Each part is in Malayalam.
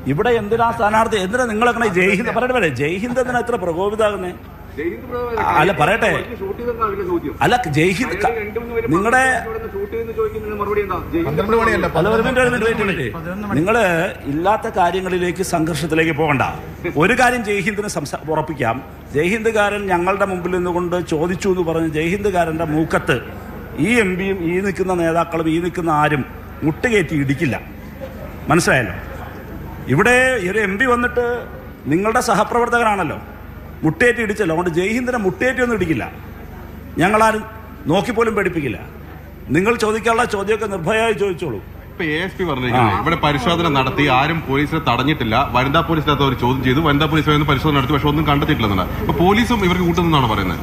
ഇവിടെ എന്തിനാ സ്ഥാനാർത്ഥി എന്തിനാ നിങ്ങളങ്ങനെ ജയ്ഹിന്ദ് പറയട്ടെ പറയട്ടെ ജയ്ഹിന്ദ് എന്തിനാ ഇത്ര പ്രകോപിതാകുന്നേ ജയ്ഹിന്ദ് ബ്രദർ, അല്ല, പറയട്ടെ. ഷൂട്ട് ചെയ്തെന്നാ അവരുടെ ചോദ്യം അല്ല ജയ്ഹിന്ദ് ക- രണ്ട് മൂന്ന് പേര് നിങ്ങളുടെ ഇവിടുന്ന് ഷൂട്ട് ചെയ്തെന്ന് ചോദിക്കുന്നതിന് മറുപടി എന്താ ജയ്ഹിന്ദ് പന്ത്രണ്ട് മണിയല്ല അല്ല ഒരു മിനിറ്റ് ഒരു മിനിറ്റ് വെയിറ്റ് മിനിറ്റ് നിങ്ങൾ ഇല്ലാത്ത കാര്യങ്ങളിലേക്ക് സംഘർഷത്തിലേക്ക് പോകണ്ട ഒരു കാര്യം ജയ്ഹിന്ദിന് സംസാ ഉറപ്പിക്കാം ജയ്ഹിന്ദ്കാരൻ ഞങ്ങളുടെ മുമ്പിൽ നിന്നുകൊണ്ട് ചോദിച്ചു എന്ന് പറഞ്ഞ് ജയ്ഹിന്ദ്കാരൻ്റെ മൂക്കത്ത് ഈ എം പിയും ഈ നിൽക്കുന്ന നേതാക്കളും ഈ നിൽക്കുന്ന ആരും മുട്ടുകയറ്റി ഇടിക്കില്ല മനസ്സിലായല്ലോ ഇവിടെ ഒരു എം പി വന്നിട്ട് നിങ്ങളുടെ സഹപ്രവർത്തകനാണല്ലോ മുട്ടേറ്റി ഇടിച്ചല്ലോ അതുകൊണ്ട് ജയ്ഹിന്ദിനെ മുട്ടേറ്റി ഒന്നും ഇടിക്കില്ല ഞങ്ങളാരും നോക്കിപ്പോലും പേടിപ്പിക്കില്ല നിങ്ങൾ ചോദിക്കാനുള്ള ചോദ്യമൊക്കെ നിർഭയമായി ചോദിച്ചോളൂ ഇപ്പൊ എ എസ് പി പറഞ്ഞിരിക്കുന്നത് ഇവിടെ പരിശോധന നടത്തി ആരും പോലീസിനെ തടഞ്ഞിട്ടില്ല വനിതാ പോലീസിനകത്ത് അവർ ചോദ്യം ചെയ്തു വനിതാ പോലീസ് വന്ന് പരിശോധന നടത്തി പക്ഷെ ഒന്നും കണ്ടെത്തിയിട്ടില്ലെന്നാണ് ഇപ്പൊ പോലീസും ഇവർക്ക് കൂട്ടുന്നതാണ് പറയുന്നത്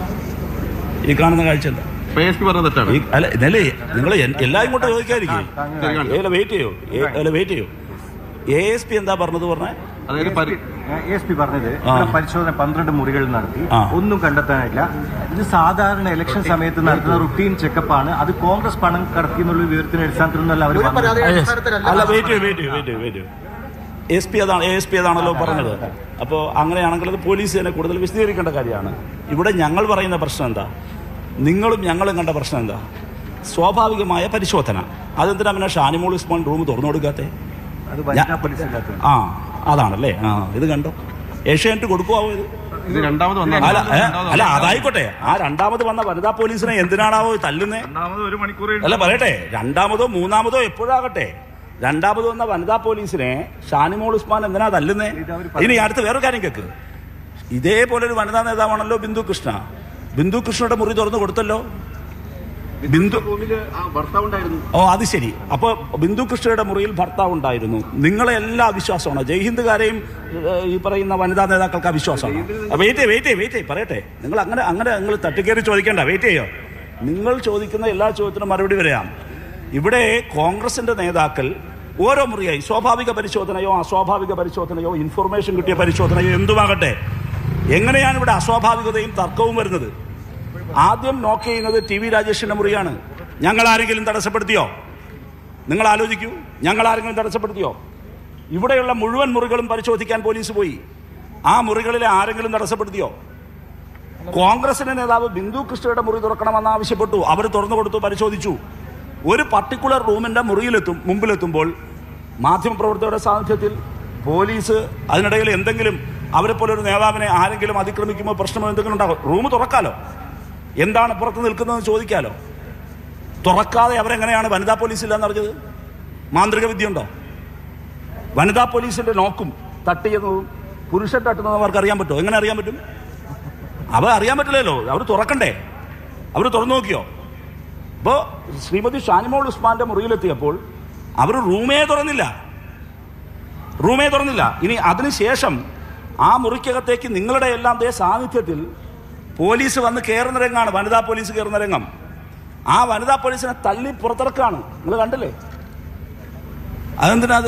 ഈ കാണുന്ന കാഴ്ച ഇപ്പൊ എ എസ് പി പറഞ്ഞത് തെറ്റാണ് ഈ അല്ല ഇന്നലെ നിങ്ങൾ എല്ലാം ഇങ്ങോട്ട് ചോദിക്കാതിരിക്കും ശരി, കാണിച്ചു. ഏല വെയിറ്റ് ചെയ്യൂ ഏല വെയിറ്റ് ചെയ്യൂ എ എസ് പി എന്താ പറഞ്ഞത് പറഞ്ഞേ അതായത് പരി- എസ് പി പറഞ്ഞത് ഇവിടെ പരിശോധന പന്ത്രണ്ട് മുറികൾ നടത്തി ആ. ഒന്നും കണ്ടെത്താനില്ല ഇത് സാധാരണ ഇലക്ഷൻ സമയത്ത് നടത്തുന്ന റുട്ടീൻ ചെക്കപ്പാണ് അത് കോൺഗ്രസ് പണം കടത്തി എന്നുള്ള വിവരത്തിന്റെ അടിസ്ഥാനത്തിലൊന്നല്ല അവർ പറഞ്ഞത് അല്ല വെയിറ്റ് ചെയ്യൂ വെയിറ്റ് ചെയ്യൂ വെയിറ്റ് ചെയ്യൂ വെയിറ്റ് ചെയ്യൂ എസ് പി അതാണ് എ എസ് പി അതാണല്ലോ പറഞ്ഞത് അപ്പോൾ അങ്ങനെയാണെങ്കിൽ അത് പോലീസ് തന്നെ കൂടുതൽ വിശദീകരിക്കേണ്ട കാര്യമാണ് ഇവിടെ ഞങ്ങൾ പറയുന്ന പ്രശ്നം എന്താ നിങ്ങളും ഞങ്ങളും കണ്ട പ്രശ്നം എന്താ സ്വാഭാവികമായ പരിശോധന അതെന്തിനാ പിന്നെ ഷാനിമോൾ ഉസ്മാൻ റൂം തുറന്നു കൊടുക്കാത്തേ അത് വനിതാ പോലീസിനകത്ത് ആ അതാണല്ലേ ആ ഇത് കണ്ടോ ഏഷ്യാനെറ്റ് കൊടുക്കുവോ ഇത് ഇത് രണ്ടാമത് വന്ന അല്ല ഏ, അല്ല അതായിക്കോട്ടെ ആ രണ്ടാമത് വന്ന വനിതാ പോലീസിനെ എന്തിനാണാവോ തല്ലുന്നേ ഒരു മണിക്കൂർ അല്ല പറയട്ടെ രണ്ടാമതോ മൂന്നാമതോ എപ്പോഴാകട്ടെ രണ്ടാമത് വന്ന വനിതാ പോലീസിനെ ഷാനിമോൾ ഉസ്മാൻ എന്തിനാ തല്ലുന്നേ ഇനി അടുത്ത് വേറൊരു കാര്യം കേക്ക് ഇതേപോലെ ഒരു വനിതാ നേതാവാണല്ലോ ബിന്ദു കൃഷ്ണ ബിന്ദു കൃഷ്ണയുടെ മുറി തുറന്നു കൊടുത്തല്ലോ ബിന്ദു റൂമില് ആ ഭർത്താവ് ഉണ്ടായിരുന്നു ഓ അത് ശരി അപ്പോൾ ബിന്ദു കൃഷ്ണയുടെ മുറിയിൽ ഭർത്താവ് ഉണ്ടായിരുന്നു നിങ്ങളെ എല്ലാ വിശ്വാസമാണ് ജയ്ഹിന്ദുകാരെയും ഏഹ്, ഈ പറയുന്ന വനിതാ നേതാക്കൾക്ക് ആ വിശ്വാസമാണ് വെയിറ്റ് വെയിറ്റ് വെയിറ്റ് പറയട്ടെ നിങ്ങൾ അങ്ങനെ അങ്ങനെ നിങ്ങൾ തട്ടിക്കയറി ചോദിക്കേണ്ട വെയിറ്റ് ചെയ്യോ നിങ്ങൾ ചോദിക്കുന്ന എല്ലാ ചോദ്യത്തിനും മറുപടി വരാം ഇവിടെ കോൺഗ്രസിന്റെ നേതാക്കൾ ഓരോ മുറിയായി സ്വാഭാവിക പരിശോധനയോ അസ്വാഭാവിക പരിശോധനയോ ഇൻഫർമേഷൻ കിട്ടിയ പരിശോധനയോ എന്തുമാകട്ടെ എങ്ങനെയാണ് ഇവിടെ അസ്വാഭാവികതയും തർക്കവും വരുന്നത് ആദ്യം നോക്ക് ചെയ്യുന്നത് ടി വി രാജേഷിന്റെ മുറിയാണ് ഞങ്ങൾ ആരെങ്കിലും തടസ്സപ്പെടുത്തിയോ നിങ്ങൾ ആലോചിക്കൂ ഞങ്ങൾ ആരെങ്കിലും തടസ്സപ്പെടുത്തിയോ ഇവിടെയുള്ള മുഴുവൻ മുറികളും പരിശോധിക്കാൻ പോലീസ് പോയി ആ മുറികളിലെ ആരെങ്കിലും തടസ്സപ്പെടുത്തിയോ കോൺഗ്രസിന്റെ നേതാവ് ബിന്ദു കൃഷ്ണയുടെ മുറി തുറക്കണമെന്ന് ആവശ്യപ്പെട്ടു അവർ തുറന്നു കൊടുത്തു പരിശോധിച്ചു ഒരു പർട്ടിക്കുലർ റൂമിന്റെ മുറിയിലെത്തും മുമ്പിലെത്തുമ്പോൾ മാധ്യമപ്രവർത്തകരുടെ സാന്നിധ്യത്തിൽ പോലീസ് അതിനിടയിൽ എന്തെങ്കിലും അവരെ പോലെ ഒരു നേതാവിനെ ആരെങ്കിലും അതിക്രമിക്കുമ്പോൾ പ്രശ്നമോ എന്തെങ്കിലും ഉണ്ടാകും റൂം തുറക്കാലോ എന്താണ് പുറത്ത് നിൽക്കുന്നതെന്ന് ചോദിക്കാലോ തുറക്കാതെ അവരെങ്ങനെയാണ് വനിതാ പോലീസ് ഇല്ലെന്ന് അറിഞ്ഞത് മാന്ത്രിക വിദ്യയുണ്ടോ വനിതാ പോലീസിന്റെ നോക്കും തട്ടിയതും പുരുഷൻ തട്ടുന്നതും അവർക്ക് അറിയാൻ പറ്റുമോ എങ്ങനെ അറിയാൻ പറ്റും അവ അറിയാൻ പറ്റില്ലല്ലോ അവർ തുറക്കണ്ടേ അവർ തുറന്നു നോക്കിയോ അപ്പോൾ ശ്രീമതി ഷാനിമോൾ ഉസ്മാന്റെ മുറിയിലെത്തിയപ്പോൾ അവർ റൂമേ തുറന്നില്ല റൂമേ തുറന്നില്ല ഇനി അതിനുശേഷം ആ മുറിക്കകത്തേക്ക് നിങ്ങളുടെ എല്ലാം ദേ സാന്നിധ്യത്തിൽ പോലീസ് വന്ന് കയറുന്ന രംഗമാണ് വനിതാ പോലീസ് കയറുന്ന രംഗം ആ വനിതാ പോലീസിനെ തള്ളി പുറത്തിറക്കാണ് നിങ്ങൾ കണ്ടില്ലേ അതെന്തിനാ അത്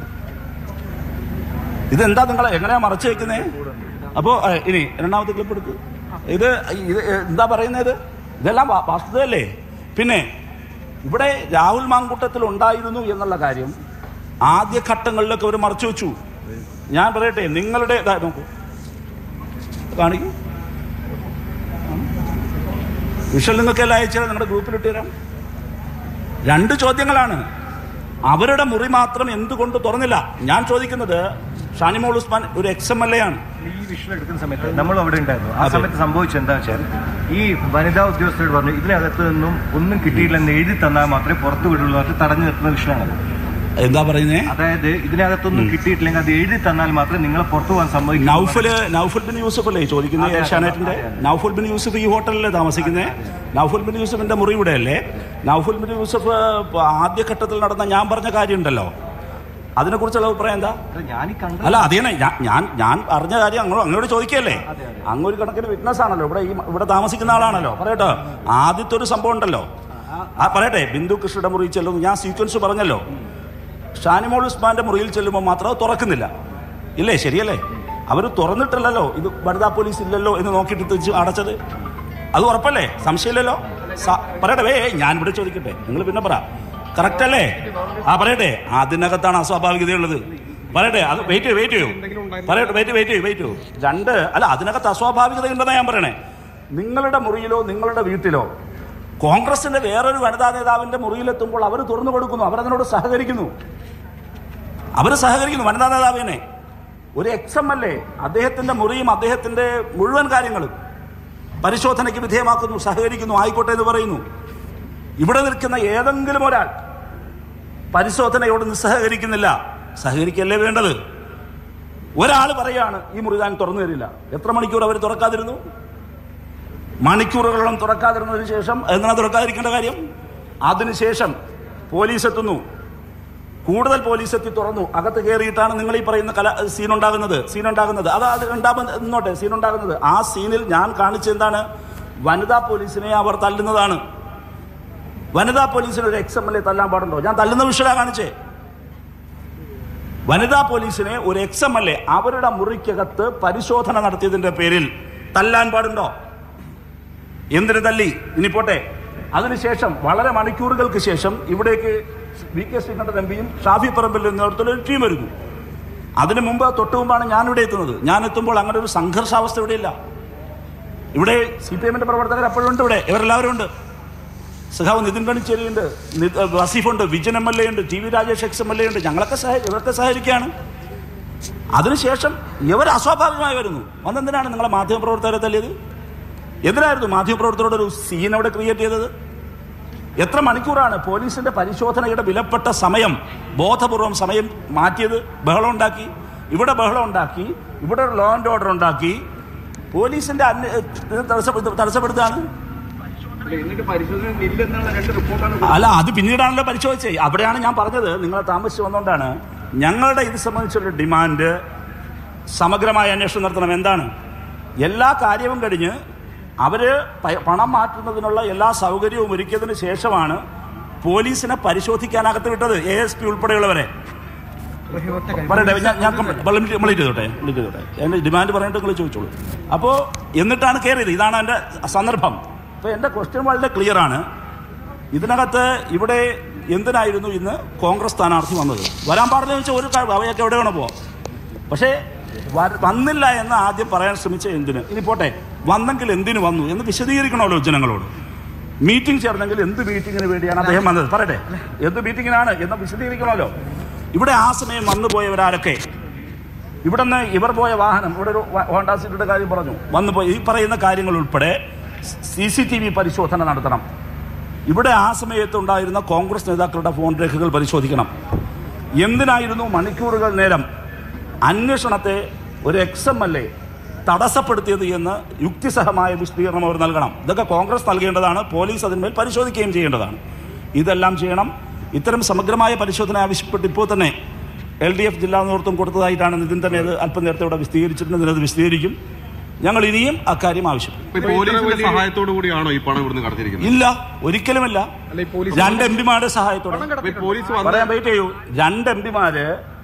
ഇതെന്താ നിങ്ങൾ എങ്ങനെയാ മറച്ചു വെക്കുന്നേ അപ്പോ ഏ, ഇനി രണ്ടാമത്തെ ക്ലിപ്പ് എടുക്ക് ഇത് ഇത് എന്താ പറയുന്നത് ഇതെല്ലാം വാ- വാസ്തുതയല്ലേ പിന്നെ ഇവിടെ രാഹുൽ മാങ്കൂട്ടത്തിൽ ഉണ്ടായിരുന്നു എന്നുള്ള കാര്യം ആദ്യ ഘട്ടങ്ങളിലൊക്കെ അവർ മറച്ചു വെച്ചു ഞാൻ പറയട്ടെ നിങ്ങളുടെ ദാ നോക്കൂ കാണിക്കൂ വിഷൽ നിങ്ങൾക്ക് എല്ലാം അയച്ചാൽ നിങ്ങളുടെ ഗ്രൂപ്പിൽ ഇട്ടുതരാം രണ്ട് ചോദ്യങ്ങളാണ് അവരുടെ മുറി മാത്രം എന്തുകൊണ്ട് തുറന്നില്ല ഞാൻ ചോദിക്കുന്നത് ഷാനിമോൾ ഉസ്മാൻ ഒരു എക്സ് എം എൽ എ ആണ് ഈ വിഷയം എടുക്കുന്ന സമയത്ത് നമ്മൾ അവിടെ ഉണ്ടായിരുന്നു ആ സമയത്ത് സംഭവിച്ചത് എന്താ വെച്ചാൽ ഈ വനിതാ ഉദ്യോഗസ്ഥരോട് പറഞ്ഞു ഇതിനകത്ത് നിന്നും ഒന്നും കിട്ടിയില്ലെന്ന് എഴുതി തന്നാൽ മാത്രമേ പുറത്തു വിടുള്ളൂ എന്ന് തടഞ്ഞു നിർത്തുന്ന വിഷയമാണ് എന്താ പറയുന്നേ അതായത് ഇതിനകത്തൊന്നും കിട്ടിയിട്ടില്ലെങ്കിൽ അത് എഴുതി തന്നാൽ മാത്രമേ നിങ്ങളെ പുറത്തു പോകാൻ സംഭവിക്കൂ നൗഫല് നൗഫൽ ബിൻ യൂസഫ് അല്ലേ ചോദിക്കുന്നത് അതെ, അതെ, ഏഷ്യാനെറ്റിന്റെ അതെ, അതെ. നൗഫൽ ബിൻ യൂസഫ് ഈ ഹോട്ടലിലെ താമസിക്കുന്നത് നൗഫൽ ബിൻ യൂസഫിന്റെ മുറി ഇവിടെ അല്ലേ നൗഫൽ ബിൻ യൂസഫ് ഇപ്പൊ ആദ്യഘട്ടത്തിൽ നടന്ന ഞാൻ പറഞ്ഞ കാര്യമുണ്ടല്ലോ അതിനെക്കുറിച്ചുള്ള അഭിപ്രായം എന്താ ഞാൻ ഈ കണ്ട അല്ല അതേ ഞാൻ ഞാൻ അറിഞ്ഞ കാര്യം അങ്ങോട്ട് അങ്ങോട്ട് ചോദിക്കല്ലേ അങ്ങൊരു കണക്കിന് വിറ്റ്നസ് ആണല്ലോ ഇവിടെ ഈ ഇവിടെ താമസിക്കുന്ന ആളാണല്ലോ പറയട്ടോ ആദ്യത്തെ ഒരു സംഭവം ഉണ്ടല്ലോ ആ പറയട്ടെ ബിന്ദു കൃഷ്ണയുടെ മുറിയിൽ ചെല്ലുന്നു ഞാൻ സീക്വൻസ് പറഞ്ഞല്ലോ ഷാനിമോൾ ഉസ്മാന്റെ മുറിയിൽ ചെല്ലുമ്പോൾ മാത്രം അത് തുറക്കുന്നില്ല ഇല്ലേ ശരിയല്ലേ അവർ തുറന്നിട്ടില്ലല്ലോ ഇത് വനിതാ പോലീസ് ഇല്ലല്ലോ എന്ന് നോക്കിയിട്ട് തിരിച്ച് അടച്ചത് അത് ഉറപ്പല്ലേ സംശയമില്ലല്ലോ സ- പറയട്ടെ വേ ഞാൻ ഇവിടെ ചോദിക്കട്ടെ നിങ്ങൾ പിന്നെ പറ കറക്റ്റ് അല്ലേ ആ പറയട്ടെ അതിനകത്താണ് അസ്വാഭാവികതയുള്ളത് പറയട്ടെ അത് വെയിറ്റ് വെയിറ്റ് ചെയ്യൂ പറയട്ടെ വെയിറ്റ് വെയിറ്റ് ചെയ്യൂ വെയിറ്റ് ചെയ്യൂ രണ്ട് അല്ല അതിനകത്ത് അസ്വാഭാവികത ഉണ്ടെന്നാ ഞാൻ പറയണേ നിങ്ങളുടെ മുറിയിലോ നിങ്ങളുടെ വീട്ടിലോ കോൺഗ്രസിന്റെ വേറൊരു വനിതാ നേതാവിന്റെ മുറിയിലെത്തുമ്പോൾ അവർ തുറന്നു കൊടുക്കുന്നു അവരതിനോട് സഹകരിക്കുന്നു അവർ സഹകരിക്കുന്നു വനിതാ നേതാവ് തന്നെ ഒരു എക്സ് എം എൽ എ അദ്ദേഹത്തിന്റെ മുറിയും അദ്ദേഹത്തിന്റെ മുഴുവൻ കാര്യങ്ങളും പരിശോധനയ്ക്ക് വിധേയമാക്കുന്നു സഹകരിക്കുന്നു ആയിക്കോട്ടെ എന്ന് പറയുന്നു ഇവിടെ നിൽക്കുന്ന ഏതെങ്കിലും ഒരാൾ പരിശോധനയോട് നിസ്സഹകരിക്കുന്നില്ല സഹകരിക്കല്ലേ വേണ്ടത് ഒരാൾ പറയാണ് ഈ മുറി താൻ തുറന്നു തരില്ല എത്ര മണിക്കൂർ അവർ തുറക്കാതിരുന്നു മണിക്കൂറുകളോളം തുറക്കാതിരുന്നതിന് ശേഷം എന്തിനാ തുറക്കാതിരിക്കേണ്ട കാര്യം അതിനുശേഷം പോലീസ് എത്തുന്നു കൂടുതൽ പോലീസ് എത്തി തുറന്നു അകത്ത് കയറിയിട്ടാണ് നിങ്ങൾ ഈ പറയുന്ന കല സീൻ ഉണ്ടാകുന്നത് സീൻ ഉണ്ടാകുന്നത് അത് അത് ഉണ്ടാകുന്നോട്ടെ സീൻ ഉണ്ടാകുന്നത് ആ സീനിൽ ഞാൻ കാണിച്ച എന്താണ് വനിതാ പോലീസിനെ അവർ തല്ലുന്നതാണ് വനിതാ പോലീസിന് ഒരു എക്സ് എം എൽ എ തല്ലാൻ പാടുണ്ടോ ഞാൻ തല്ലുന്ന വിഷയമാണ് കാണിച്ചേ വനിതാ പോലീസിനെ ഒരു എക്സ് എം എൽ എ അവരുടെ മുറിക്കകത്ത് പരിശോധന നടത്തിയതിന്റെ പേരിൽ തല്ലാൻ പാടുണ്ടോ എന്തിനു തല്ലി ഇനി പോട്ടെ അതിനുശേഷം വളരെ മണിക്കൂറുകൾക്ക് ശേഷം ഇവിടേക്ക് വി കെ ശ്രീകണ്ഠൻ എം പിയും ഷാഫി പറമ്പിന്റെ നേതൃത്വത്തിൽ ഒരു ടീം വരുന്നു അതിനു മുമ്പ് തൊട്ടു മുമ്പാണ് ഞാൻ ഇവിടെ എത്തുന്നത് ഞാൻ എത്തുമ്പോൾ അങ്ങനെ ഒരു സംഘർഷാവസ്ഥ ഇവിടെയില്ല ഇവിടെ സി പി എമ്മിന്റെ പ്രവർത്തകർ അപ്പോഴും ഉണ്ട് ഇവിടെ ഇവരെല്ലാവരും ഉണ്ട് സഖാവ് നിതിൻ കണിച്ചേരിയുണ്ട് നി- വസീഫുണ്ട് വിജയൻ എം എൽ എ ഉണ്ട് T V Rajesh ex M L A ഉണ്ട് ഞങ്ങളൊക്കെ സഹ ഇവരൊക്കെ സഹകരിക്കുകയാണ് അതിനുശേഷം ഇവർ അസ്വാഭാവികമായി വരുന്നു അന്നെന്തിനാണ് നിങ്ങളെ മാധ്യമപ്രവർത്തകരെ തല്ലിയത് എന്തിനായിരുന്നു മാധ്യമപ്രവർത്തകരോട് ഒരു സീൻ അവിടെ ക്രിയേറ്റ് ചെയ്തത് എത്ര മണിക്കൂറാണ് പോലീസിന്റെ പരിശോധനയുടെ വിലപ്പെട്ട സമയം ബോധപൂർവം സമയം മാറ്റിയത് ബഹളം ഉണ്ടാക്കി ഇവിടെ ബഹളം ഉണ്ടാക്കി ഇവിടെ ഒരു ലോ ആൻഡ് ഓർഡർ ഉണ്ടാക്കി പോലീസിന്റെ അന്വ- ഇത് തടസ്സപ്പെടുത്ത- തടസ്സപ്പെടുത്താണ് അല്ല, എന്നിട്ട് പരിശോധന ഇല്ലെന്നുള്ള രണ്ട് റിപ്പോർട്ടാണ് അല്ല അത് പിന്നീടാണല്ലോ പരിശോധിച്ചത് അവിടെയാണ് ഞാൻ പറഞ്ഞത് നിങ്ങളെ താമസിച്ച് വന്നുകൊണ്ടാണ് ഞങ്ങളുടെ ഇത് സംബന്ധിച്ചൊരു ഡിമാൻഡ് സമഗ്രമായ അന്വേഷണം നടത്തണം എന്താണ് എല്ലാ കാര്യവും കഴിഞ്ഞ് അവര് പ- പണം മാറ്റുന്നതിനുള്ള എല്ലാ സൗകര്യവും ഒരുക്കിയതിന് ശേഷമാണ് പോലീസിനെ പരിശോധിക്കാനകത്ത് വിട്ടത് എ എസ് പി ഉൾപ്പെടെയുള്ളവരെ പറയട്ടെ ഞാൻ ഞാൻ കംപ്ലീറ്റ് ചെയ്തോട്ടെ കംപ്ലീറ്റ് ചെയ്തോട്ടെ എൻ്റെ ഡിമാൻഡ് പറഞ്ഞിട്ട് നിങ്ങൾ ചോദിച്ചോളൂ അപ്പോൾ എന്നിട്ടാണ് കയറിയത് ഇതാണ് എൻ്റെ സന്ദർഭം അപ്പോൾ എൻ്റെ ക്വസ്റ്റ്യൻ വളരെ ക്ലിയർ ആണ് ഇതിനകത്ത് ഇവിടെ എന്തിനായിരുന്നു ഇന്ന് കോൺഗ്രസ് സ്ഥാനാർത്ഥി വന്നത് വരാൻ പാടില്ല വെച്ചാൽ ഒരു കാര്യം അവയൊക്കെ എവിടെ വേണം പോവാം പക്ഷേ വര- വന്നില്ല എന്ന് ആദ്യം പറയാൻ ശ്രമിച്ച എന്തിന് ഇനി പോട്ടെ വന്നെങ്കിൽ എന്തിനു വന്നു എന്ന് വിശദീകരിക്കണമല്ലോ ജനങ്ങളോട് മീറ്റിംഗ് ചേർന്നെങ്കിൽ എന്ത് മീറ്റിങ്ങിന് വേണ്ടിയാണ് അദ്ദേഹം വന്നത് പറയട്ടെ എന്ത് മീറ്റിങ്ങിനാണ് എന്ന് വിശദീകരിക്കണമല്ലോ ഇവിടെ ആ സമയം വന്നു പോയവരാരൊക്കെ ഇവിടെ നിന്ന് ഇവർ പോയ വാഹനം ഇവിടെ ഒരു വ- ഹോണ്ട സിറ്റിയുടെ കാര്യം പറഞ്ഞു വന്നു പോയി ഈ പറയുന്ന കാര്യങ്ങൾ ഉൾപ്പെടെ സി സി ടി വി പരിശോധന നടത്തണം ഇവിടെ ആ സമയത്ത് ഉണ്ടായിരുന്ന കോൺഗ്രസ് നേതാക്കളുടെ ഫോൺ രേഖകൾ പരിശോധിക്കണം എന്തിനായിരുന്നു മണിക്കൂറുകൾ നേരം അന്വേഷണത്തെ ഒരു എക്സ് എം എൽ എ തടസ്സപ്പെടുത്തിയത് എന്ന് യുക്തിസഹമായ വിശദീകരണം അവർ നൽകണം ഇതൊക്കെ കോൺഗ്രസ് നൽകേണ്ടതാണ് പോലീസ് അതിന്മേൽ പരിശോധിക്കുകയും ചെയ്യേണ്ടതാണ് ഇതെല്ലാം ചെയ്യണം ഇത്തരം സമഗ്രമായ പരിശോധന ആവശ്യപ്പെട്ട് ഇപ്പോൾ തന്നെ എൽ ഡി എഫ് ജില്ലാ നേതൃത്വം കൊടുത്തതായിട്ടാണ് നിതിൻ തന്നെ അത് അല്പം നേരത്തെ ഇവിടെ വിശദീകരിച്ചിട്ടുണ്ട് ഇതിനത് വിശദീകരിക്കും ഞങ്ങൾ ഇനിയും അക്കാര്യം ആവശ്യപ്പെടും ഇപ്പൊ ഈ പോലീസിന്റെ സഹായത്തോടു കൂടിയാണോ ഈ പണം ഇവിടുന്ന് കടത്തിയിരിക്കുന്നത് ഇല്ല ഒരിക്കലുമല്ല രണ്ട് എം പിമാരുടെ സഹായത്തോടെ ഇപ്പൊ ഈ പോലീസ് വന്ന് പറയാൻ വെയിറ്റ് ചെയ്യൂ രണ്ട് എം പിമാര്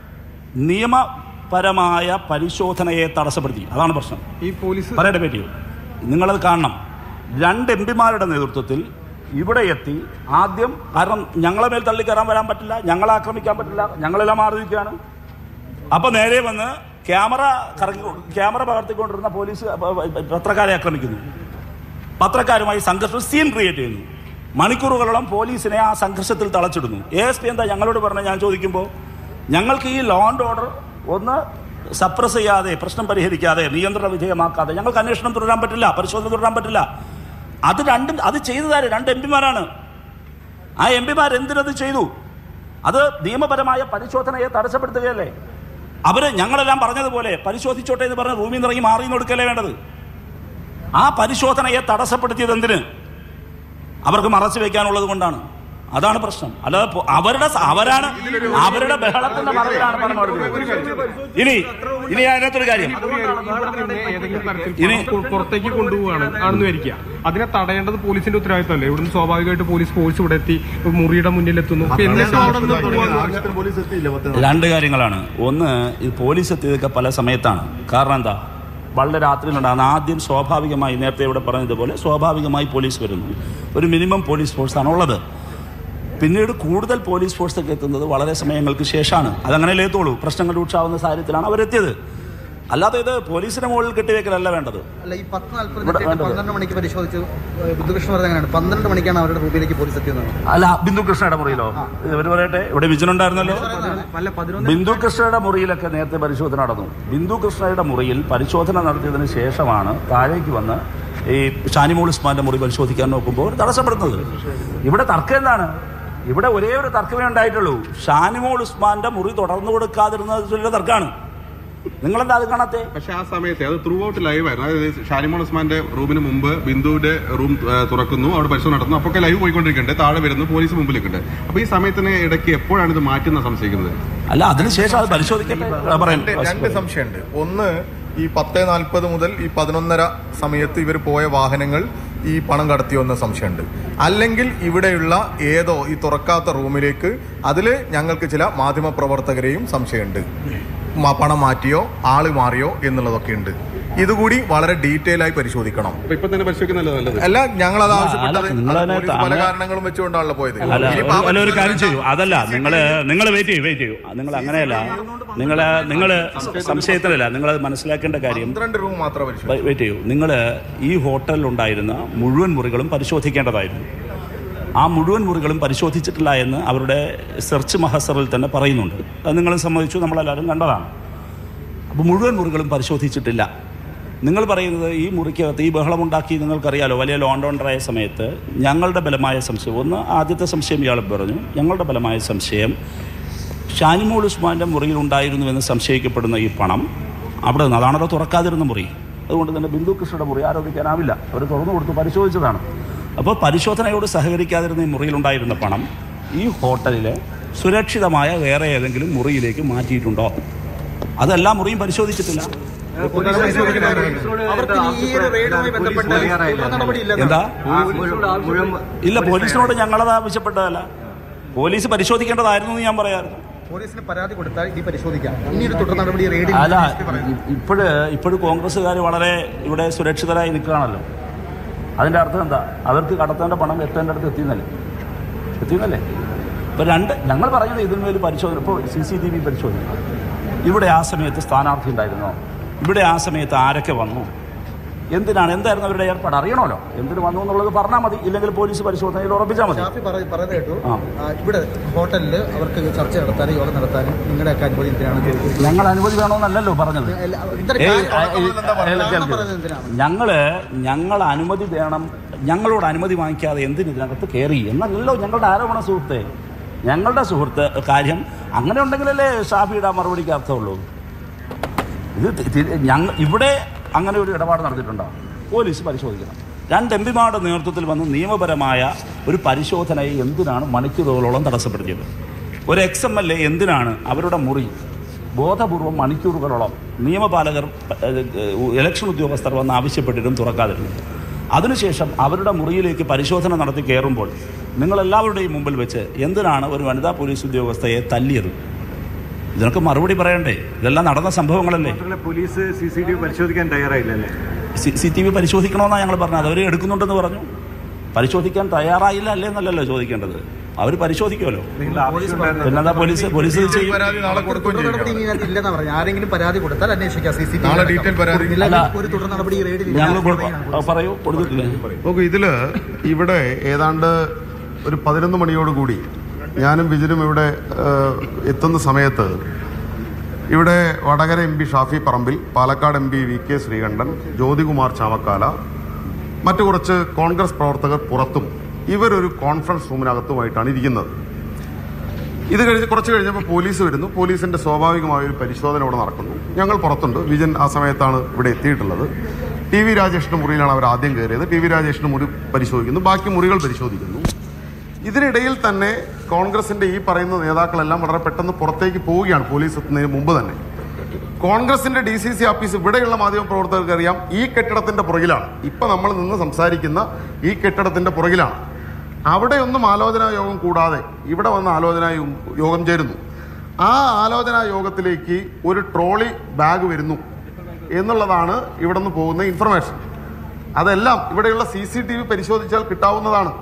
നിയമപരമായ പരിശോധനയെ തടസ്സപ്പെടുത്തി അതാണ് പ്രശ്നം ഈ പോലീസ് പറയട്ടെ വെയിറ്റ് ചെയ്യൂ നിങ്ങളത് കാണണം രണ്ട് എം പിമാരുടെ നേതൃത്വത്തിൽ ഇവിടെ എത്തി ആദ്യം കാരണം ഞങ്ങളെ മേൽ തള്ളിക്കയറാൻ വരാൻ പറ്റില്ല ഞങ്ങളെ ആക്രമിക്കാൻ പറ്റില്ല ഞങ്ങളെല്ലാം മാറി നിൽക്കുകയാണ് അപ്പൊ നേരെ വന്ന് ക്യാമറ കറങ്ങി ക്യാമറ പകർത്തിക്കൊണ്ടിരുന്ന പോലീസ് പത്രക്കാരെ ആക്രമിക്കുന്നു പത്രക്കാരുമായി സംഘർഷം സീൻ ക്രിയേറ്റ് ചെയ്യുന്നു മണിക്കൂറുകളോളം പോലീസിനെ ആ സംഘർഷത്തിൽ തളച്ചിടുന്നു എ എസ് പി എന്താ ഞങ്ങളോട് പറഞ്ഞ ഞാൻ ചോദിക്കുമ്പോൾ ഞങ്ങൾക്ക് ഈ ലോ ആൻഡ് ഓർഡർ ഒന്ന് സപ്രസ് ചെയ്യാതെ പ്രശ്നം പരിഹരിക്കാതെ നിയന്ത്രണ വിധേയമാക്കാതെ ഞങ്ങൾക്ക് അന്വേഷണം തുടരാൻ പറ്റില്ല പരിശോധന തുടരാൻ പറ്റില്ല അത് രണ്ടും അത് ചെയ്തതാര് രണ്ട് എം പിമാരാണ് ആ എം പിമാർ എന്തിനത് ചെയ്തു അത് നിയമപരമായ പരിശോധനയെ തടസ്സപ്പെടുത്തുകയല്ലേ അവര് ഞങ്ങളെല്ലാം പറഞ്ഞതുപോലെ പരിശോധിച്ചോട്ടെ എന്ന് പറഞ്ഞ് റൂമിൽ നിന്ന് ഇറങ്ങി മാറി കൊടുക്കല്ലേ വേണ്ടത് ആ പരിശോധനയെ തടസ്സപ്പെടുത്തിയത് എന്തിന് അവർക്ക് മറച്ചു വെക്കാനുള്ളത് കൊണ്ടാണ് അതാണ് പ്രശ്നം അല്ലാതെ പൊ- അവരുടെ സ- അവരാണ് അവരുടെ ബഹളത്തിന്റെ മറവിലാണ് പണം കൊടുക്കുന്നത് ഇനി ഇനി അതിനകത്തൊരു കാര്യം ഏതെങ്കിലും തരത്തിൽ ഇനി- പണം പു- പുറത്തേക്ക് കൊണ്ടുപോവാണ് ആണെന്ന് വരിക അതിനെ തടയേണ്ടത് പോലീസിന്റെ ഉത്തരവാദിത്തമല്ലേ ഇവിടുന്ന് സ്വാഭാവികമായിട്ട് പോലീസ് ഫോഴ്സ് ഇവിടെ എത്തി മുറിയുടെ മുന്നിൽ എത്തുന്നു അപ്പൊ എന്നിട്ടും അവിടെ നിന്ന് പോവാന്ന് രണ്ട് കാര്യങ്ങളാണ് ഒന്ന് ഈ പോലീസ് എത്തിയതൊക്കെ പല സമയത്താണ് കാരണം എന്താ വളരെ രാത്രിയിലുണ്ടാകുന്ന ആദ്യം സ്വാഭാവികമായി നേരത്തെ ഇവിടെ പറഞ്ഞതുപോലെ സ്വാഭാവികമായി പോലീസ് വരുന്നു ഒരു മിനിമം പോലീസ് ഫോഴ്സാണ് ഉള്ളത് പിന്നീട് കൂടുതൽ പോലീസ് ഫോഴ്സൊക്കെ എത്തുന്നത് വളരെ സമയങ്ങൾക്ക് ശേഷമാണ് അതങ്ങനെയല്ലേ എത്തുള്ളൂ പ്രശ്നങ്ങൾ രൂക്ഷാവുന്ന സാഹചര്യത്തിലാണ് അവരെത്തിയത് അല്ലാതെ ഇത് പോലീസിന്റെ മുകളിൽ കെട്ടിവെക്കലല്ല വേണ്ടത് അല്ല ഈ പത്ത് ഇവിടെ നാല്പത്തി വേണ്ടത്. പന്ത്രണ്ട് മണിക്ക് പരിശോധിച്ചു ഏഹ് ബുദ്ധകൃഷ്ണ പറഞ്ഞ അങ്ങനെയാണ് പന്ത്രണ്ട് മണിക്കാണ് അവരുടെ റൂമിലേക്ക് പോലീസ് എത്തിയത് അല്ല ബിന്ദു കൃഷ്ണയുടെ മുറിയിലോ ഇവർ പറയട്ടെ ഇവിടെ വിജയനുണ്ടായിരുന്നല്ലോ അല്ല പതിനൊന്ന് ബിന്ദു കൃഷ്ണയുടെ മുറിയിലൊക്കെ നേരത്തെ പരിശോധന നടന്നു ബിന്ദു കൃഷ്ണയുടെ മുറിയിൽ പരിശോധന നടത്തിയതിന് ശേഷമാണ് താഴേക്ക് വന്ന് ഈ ഷാനിമോൾ ഉസ്മാന്റെ മുറി പരിശോധിക്കാൻ നോക്കുമ്പോൾ തടസ്സപ്പെടുന്നത് ഇവിടെ തർക്കം എന്താണ് ഇവിടെ ഒരേ ഒരു തർക്കമേ ഉണ്ടായിട്ടുള്ളൂ ഷാനിമോൾ ഉസ്മാന്റെ മുറി തുടർന്നു കൊടുക്കാതിരുന്നതിലുള്ള തർക്കമാണ് നിങ്ങളെന്താ അത് കാണാത്തെ പക്ഷെ ആ സമയത്ത് അത് ത്രൂ ഔട്ട് ലൈവ് ആയിരുന്നു അതായത് ഷാനിമോൾ ഉസ്മാന്റെ റൂമിന് മുമ്പ് ബിന്ദുവിന്റെ റൂം ആ, തുറക്കുന്നു അവിടെ പരിശോധന നടത്തുന്നു അപ്പൊക്കെ ലൈവ് പോയിക്കൊണ്ടിരിക്കുന്നുണ്ട് താഴെ വരുന്നു പോലീസ് മുമ്പിൽ നിൽക്കുന്നുണ്ട് അപ്പൊ ഈ സമയത്തിന് ഇടയ്ക്ക് എപ്പോഴാണ് ഇത് മാറ്റുന്ന സംശയിക്കുന്നത് അല്ല അതിനുശേഷം അത് പരിശോധിക്കട്ടെ ആ, പറയാം രണ്ട് രണ്ട് സംശയമുണ്ട് ഒന്ന് ഈ പത്ത് നാൽപ്പത് മുതൽ ഈ പതിനൊന്നര സമയത്ത് ഇവർ പോയ വാഹനങ്ങൾ ഈ പണം കടത്തിയോ എന്ന സംശയമുണ്ട് അല്ലെങ്കിൽ ഇവിടെയുള്ള ഏതോ ഈ തുറക്കാത്ത റൂമിലേക്ക് അതിൽ ഞങ്ങൾക്ക് ചില മാധ്യമ പ്രവർത്തകരെയും സംശയമുണ്ട് മ- പണം മാറ്റിയോ ആള് മാറിയോ എന്നുള്ളതൊക്കെ ഉണ്ട് ഇതുകൂടി വളരെ ഡീറ്റെയിൽ ആയി പരിശോധിക്കണം അപ്പൊ ഇപ്പൊ തന്നെ പരിശോധിക്കുന്നല്ലോ നല്ലത് അല്ല ഞങ്ങൾ അത് അല്ല, ആവശ്യപ്പെട്ടത് നിങ്ങളതിനെ പോലീസ് പല അങ്ങനെ- കാരണങ്ങളും വെച്ചുകൊണ്ടാണല്ലോ പോയത് അല്ല ഇനിയിപ്പോ ആ അല്ല ഒരു കാര്യം പരിശോധന ചെയ്യൂ അതല്ല നിങ്ങൾ നിങ്ങൾ വെയിറ്റ് ചെയ്യൂ വെയിറ്റ് ചെയ്യൂ നിങ്ങൾ അങ്ങനെയല്ല നിങ്ങൾ നിങ്ങൾ സംശയത്തിലല്ല നിങ്ങൾ മനസ്സിലാക്കേണ്ട കാര്യം പന്ത്രണ്ട് റൂം മാത്രമേ പരിശോധിച്ചു വെയിറ്റ് ചെയ്യൂ നിങ്ങൾ ഈ ഹോട്ടലിലുണ്ടായിരുന്ന മുഴുവൻ മുറികളും പരിശോധിക്കേണ്ടതായിരുന്നു ആ മുഴുവൻ മുറികളും പരിശോധിച്ചിട്ടില്ല എന്ന് അവരുടെ സെർച്ച് മഹസറിൽ തന്നെ പറയുന്നുണ്ട് അത് നിങ്ങൾ സമ്മതിച്ചു നമ്മളെല്ലാവരും കണ്ടതാണ് അപ്പോൾ മുഴുവൻ മുറികളും പരിശോധിച്ചിട്ടില്ല നിങ്ങൾ പറയുന്നത് ഈ മുറിക്കകത്ത് ഈ ബഹളമുണ്ടാക്കി നിങ്ങൾക്കറിയാലോ വലിയ ലോണ്ടോണ്ടറായ സമയത്ത് ഞങ്ങളുടെ ബലമായ സംശയം ഒന്ന് ആദ്യത്തെ സംശയം ഇയാൾ പറഞ്ഞു ഞങ്ങളുടെ ബലമായ സംശയം ഷാനിമോൾ ഉസ്മാൻ്റെ മുറിയിൽ ഉണ്ടായിരുന്നുവെന്ന് സംശയിക്കപ്പെടുന്ന ഈ പണം അവിടെ നിന്ന് അതാണല്ലോ തുറക്കാതിരുന്ന മുറി അതുകൊണ്ട് തന്നെ ബിന്ദു കൃഷ്ണയുടെ മുറി ആരോപിക്കാനാവില്ല അവർ തുറന്നു കൊടുത്ത് പരിശോധിച്ചതാണ് അപ്പോൾ പരിശോധനയോട് സഹകരിക്കാതിരുന്ന ഈ മുറിയിലുണ്ടായിരുന്ന പണം ഈ ഹോട്ടലിലെ സുരക്ഷിതമായ വേറെ ഏതെങ്കിലും മുറിയിലേക്ക് മാറ്റിയിട്ടുണ്ടോ അതെല്ലാ മുറിയും പരിശോധിച്ചിട്ടില്ല അവർക്ക് ഈ ഒരു റെയ്ഡുമായി ബന്ധപ്പെട്ട് തുടർ നടപടിയില്ല എന്താ മുഴുവൻ ഇല്ല പോലീസിനോട് ഞങ്ങളത് ആവശ്യപ്പെട്ടതല്ല പോലീസ് പരിശോധിക്കേണ്ടതായിരുന്നു എന്ന് ഞാൻ പറയാറുണ്ട് പോലീസിന് പരാതി കൊടുത്താൽ ഇനി പരിശോധിക്കാം ഇനി ഒരു തുടർ നടപടി റെയ്ഡിൽ അല്ല ഇപ്പോഴ് ഇപ്പോഴും കോൺഗ്രസ്സുകാർ വളരെ ഇവിടെ സുരക്ഷിതരായി നിൽക്കുകയാണല്ലോ അതിൻ്റെ അർത്ഥം എന്താ അവർക്ക് കടത്തേണ്ട പണം എത്തേണ്ട അടുത്ത് എത്തിയെന്നല്ലേ എത്തിയെന്നല്ലേ ഇപ്പം രണ്ട് ഞങ്ങൾ പറയുന്നത് ഇതിന്മേൽ പരിശോധന ഇപ്പോൾ സി സി ടി വി പരിശോധന ഇവിടെ ആ സമയത്ത് സ്ഥാനാർത്ഥി ഉണ്ടായിരുന്നോ ഇവിടെ ആ സമയത്ത് ആരൊക്കെ വന്നു എന്തിനാണ് എന്തായിരുന്നു അവരുടെ ഏർപ്പാട് അറിയണമല്ലോ എന്തിനു വന്നു എന്നുള്ളത് പറഞ്ഞാൽ മതി ഇല്ലെങ്കിൽ പോലീസ് പരിശോധനയിൽ ഉറപ്പിച്ചാൽ മതി ഷാഫി പറ- പറയുന്നത് കേട്ടു ആ. ആ, ഇവിടെ ഹോട്ടലിൽ അവർക്ക് ചർച്ച നടത്താനും യോഗം നടത്താനും നിങ്ങളുടെയൊക്കെ അനുമതി എന്തിനാണ് ചോദിക്കുന്നത് ഞങ്ങൾ അനുമതി വേണമെന്നല്ലോ പറഞ്ഞത് എല്ലാ- ഇത്തരം ഏയ്, കാര്യം- ആ, ഏയ്, കാരണം കേൾക്ക്. പറയുന്നത് എന്തിനാണ് ഞങ്ങള് ഞങ്ങൾ അനുമതി വേണം ഞങ്ങളോട് അനുമതി വാങ്ങിക്കാതെ എന്തിന് ഇതിനകത്ത് കയറി എന്നല്ലല്ലോ ഞങ്ങളുടെ ആരോപണ സുഹൃത്തെ ഞങ്ങളുടെ സുഹൃത്ത് കാര്യം അങ്ങനെ ഉണ്ടെങ്കിലല്ലേ ഷാഫിയുടെ ആ മറുപടിക്ക് അർത്ഥമുള്ളൂ ഇത് തി- തി- ഞങ്ങൾ ഇവിടെ അങ്ങനെ ഒരു ഇടപാട് നടത്തിയിട്ടുണ്ടോ പോലീസ് പരിശോധിക്കണം രണ്ട് എം പിമാരുടെ നേതൃത്വത്തിൽ വന്ന് നിയമപരമായ ഒരു പരിശോധനയെ എന്തിനാണ് മണിക്കൂറുകളോളം തടസ്സപ്പെടുത്തിയത് ഒരു എക്സ് എം എൽ എ എന്തിനാണ് അവരുടെ മുറി ബോധപൂർവം മണിക്കൂറുകളോളം നിയമപാലകർ ഏഹ്, ഇലക്ഷൻ ഉദ്യോഗസ്ഥർ വന്ന് ആവശ്യപ്പെട്ടിട്ടും തുറക്കാതിരുന്നത് അതിനുശേഷം അവരുടെ മുറിയിലേക്ക് പരിശോധന നടത്തി കയറുമ്പോൾ നിങ്ങളെല്ലാവരുടെയും മുമ്പിൽ വെച്ച് എന്തിനാണ് ഒരു വനിതാ പോലീസ് ഉദ്യോഗസ്ഥയെ തല്ലിയത് ഇതിനൊക്കെ മറുപടി പറയണ്ടേ ഇതെല്ലാം നടന്ന സംഭവങ്ങളല്ലേ മാത്രമല്ല police C C T V പരിശോധിക്കാൻ തയ്യാറായില്ലല്ലേ സി ടി വി പരിശോധിക്കണമെന്നാണ് ഞങ്ങൾ പറഞ്ഞത് അവർ എടുക്കുന്നുണ്ടെന്ന് പറഞ്ഞു പരിശോധിക്കാൻ തയ്യാറായില്ല അല്ലേ എന്നല്ലല്ലോ ചോദിക്കേണ്ടത് അവർ പരിശോധിക്കുമല്ലോ നിങ്ങൾ ആവശ്യമുണ്ടായിരുന്ന പിന്നെന്താ പോലീസ് പോലീസ് ഇത് ചെയ്യും പരാതി നാളെ കൊടുക്കുകയും തുടർ നടപടി ചെയ്യും ഇനി ഇതിനകത്ത് ഇല്ലെന്നാ പറഞ്ഞു ആരെങ്കിലും പരാതി കൊടുത്താൽ അന്വേഷിക്കാം സി സി നാളെ detail പരാതി. അല്ല. ഒരു തുടർ നടപടി ഈ റെയ്ഡിൽ ഞങ്ങൾ ഇല്ല. കൊടു- ആ, പറയൂ കൊടുത്തിട്ടില്ലേ നോക്കൂ ഇതില് ഇവിടെ ഏതാണ്ട് ഒരു പതിനൊന്ന് മണിയോടുകൂടി ഞാനും വിജിലും ഇവിടെ ഏഹ്, എത്തുന്ന സമയത്ത് ഇവിടെ Vadakara M P Shafi Parambil Palakkad M P V K Sreekandan Jyothikumar Chamakkala മറ്റു കുറച്ച് കോൺഗ്രസ് പ്രവർത്തകർ പുറത്തും ഇവരൊരു കോൺഫറൻസ് റൂമിനകത്തുമായിട്ടാണ് ഇരിക്കുന്നത് ഇത് കഴിഞ്ഞ് കുറച്ച് കഴിഞ്ഞപ്പോൾ പോലീസ് വരുന്നു പോലീസിന്റെ സ്വാഭാവികമായ ഒരു പരിശോധന ഇവിടെ നടക്കുന്നു ഞങ്ങൾ പുറത്തുണ്ട് വിജൻ ആ സമയത്താണ് ഇവിടെ എത്തിയിട്ടുള്ളത് ടി വി രാജേഷിന്റെ മുറിയിലാണ് അവർ ആദ്യം കയറിയത് ടി വി രാജേഷിന്റെ മുറി പരിശോധിക്കുന്നു ബാക്കി മുറികൾ പരിശോധിക്കുന്നു ഇതിനിടയിൽ തന്നെ കോൺഗ്രസിന്റെ ഈ പറയുന്ന നേതാക്കളെല്ലാം വളരെ പെട്ടെന്ന് പുറത്തേക്ക് പോവുകയാണ് പോലീസ് എത്തുന്നതിന് മുമ്പ് തന്നെ കോൺഗ്രസിന്റെ ഡി സി സി ഓഫീസ് ഇവിടെയുള്ള മാധ്യമ പ്രവർത്തകർക്ക് അറിയാം ഈ കെട്ടിടത്തിന്റെ പുറകിലാണ് ഇപ്പൊ നമ്മൾ നിന്ന് സംസാരിക്കുന്ന ഈ കെട്ടിടത്തിന്റെ പുറകിലാണ് അവിടെയൊന്നും ആലോചനാ യോഗം കൂടാതെ ഇവിടെ വന്ന് ആലോചനാ യോ- യോഗം ചേരുന്നു ആ ആലോചനാ യോഗത്തിലേക്ക് ഒരു ട്രോളി ബാഗ് വരുന്നു എന്നുള്ളതാണ് ഇവിടെ നിന്ന് പോകുന്ന ഇൻഫർമേഷൻ അതെല്ലാം ഇവിടെയുള്ള സി സി ടി വി പരിശോധിച്ചാൽ കിട്ടാവുന്നതാണ്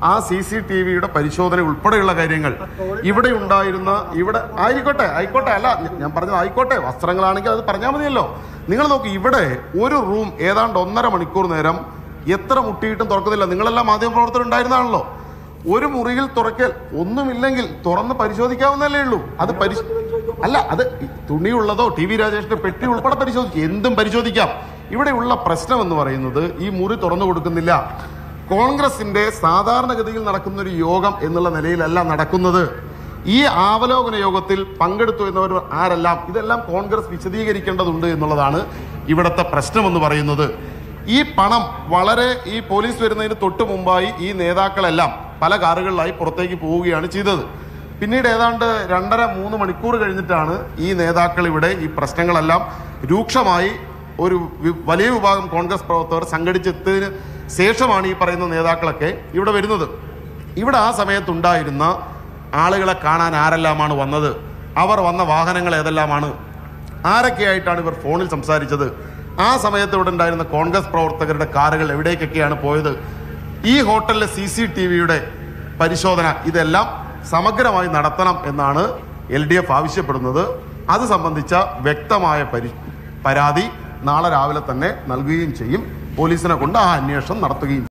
ആ സി സി ടി വിയുടെ പരിശോധന ഉൾപ്പെടെയുള്ള കാര്യങ്ങൾ ഇവിടെ ഉണ്ടായിരുന്ന ഇവിടെ ആയിക്കോട്ടെ ആയിക്കോട്ടെ അല്ല ഞാൻ പറഞ്ഞത് ആയിക്കോട്ടെ വസ്ത്രങ്ങളാണെങ്കിൽ അത് പറഞ്ഞാൽ മതിയല്ലോ നിങ്ങൾ നോക്ക് ഇവിടെ ഒരു റൂം ഏതാണ്ട് ഒന്നര മണിക്കൂർ നേരം എത്ര മുട്ടിയിട്ടും തുറക്കുന്നില്ല നിങ്ങളെല്ലാം മാധ്യമപ്രവർത്തകർ ഉണ്ടായിരുന്നാണല്ലോ ഒരു മുറിയിൽ തുറക്കൽ ഒന്നുമില്ലെങ്കിൽ തുറന്ന് പരിശോധിക്കാവുന്നല്ലേ ഉള്ളൂ അത് പരിശോ അല്ല അത് ഈ തുണിയുള്ളതോ ടി വി രാജേഷിന്റെ പെട്ടി ഉൾപ്പെടെ പരിശോധിക്കും എന്തും പരിശോധിക്കാം ഇവിടെയുള്ള പ്രശ്നം എന്ന് പറയുന്നത് ഈ മുറി തുറന്നു കൊടുക്കുന്നില്ല കോൺഗ്രസിന്റെ സാധാരണഗതിയിൽ നടക്കുന്ന ഒരു യോഗം എന്നുള്ള നിലയിലല്ല നടക്കുന്നത് ഈ അവലോകന യോഗത്തിൽ പങ്കെടുത്തു എന്നവർ ആരെല്ലാം ഇതെല്ലാം കോൺഗ്രസ് വിശദീകരിക്കേണ്ടതുണ്ട് എന്നുള്ളതാണ് ഇവിടുത്തെ പ്രശ്നം എന്ന് പറയുന്നത് ഈ പണം വളരെ ഈ പോലീസ് വരുന്നതിന് തൊട്ട് മുമ്പായി ഈ നേതാക്കളെല്ലാം പല കാറുകളിലായി പുറത്തേക്ക് പോവുകയാണ് ചെയ്തത് പിന്നീട് ഏതാണ്ട് രണ്ടര മൂന്ന് മണിക്കൂർ കഴിഞ്ഞിട്ടാണ് ഈ നേതാക്കൾ ഇവിടെ ഈ പ്രശ്നങ്ങളെല്ലാം രൂക്ഷമായി ഒരു വി- വലിയ വിഭാഗം കോൺഗ്രസ് പ്രവർത്തകർ സംഘടിച്ചെത്തിയതിന് ശേഷമാണ് ഈ പറയുന്ന നേതാക്കളൊക്കെ ഇവിടെ വരുന്നത് ഇവിടെ ആ സമയത്തുണ്ടായിരുന്ന ആളുകളെ കാണാൻ ആരെല്ലാമാണ് വന്നത് അവർ വന്ന വാഹനങ്ങൾ ഏതെല്ലാമാണ് ആരൊക്കെയായിട്ടാണ് ഇവർ ഫോണിൽ സംസാരിച്ചത് ആ സമയത്ത് ഇവിടെ ഉണ്ടായിരുന്ന കോൺഗ്രസ് പ്രവർത്തകരുടെ കാറുകൾ എവിടേക്കൊക്കെയാണ് പോയത് ഈ ഹോട്ടലിലെ സി സി ടി വിയുടെ പരിശോധന ഇതെല്ലാം സമഗ്രമായി നടത്തണം എന്നാണ് എൽ ഡി എഫ് ആവശ്യപ്പെടുന്നത് അത് സംബന്ധിച്ച വ്യക്തമായ പരി പരാതി നാളെ രാവിലെ തന്നെ നൽകുകയും ചെയ്യും പോലീസിനെ കൊണ്ട് ആ അന്വേഷണം നടത്തുകയും ചെയ്യും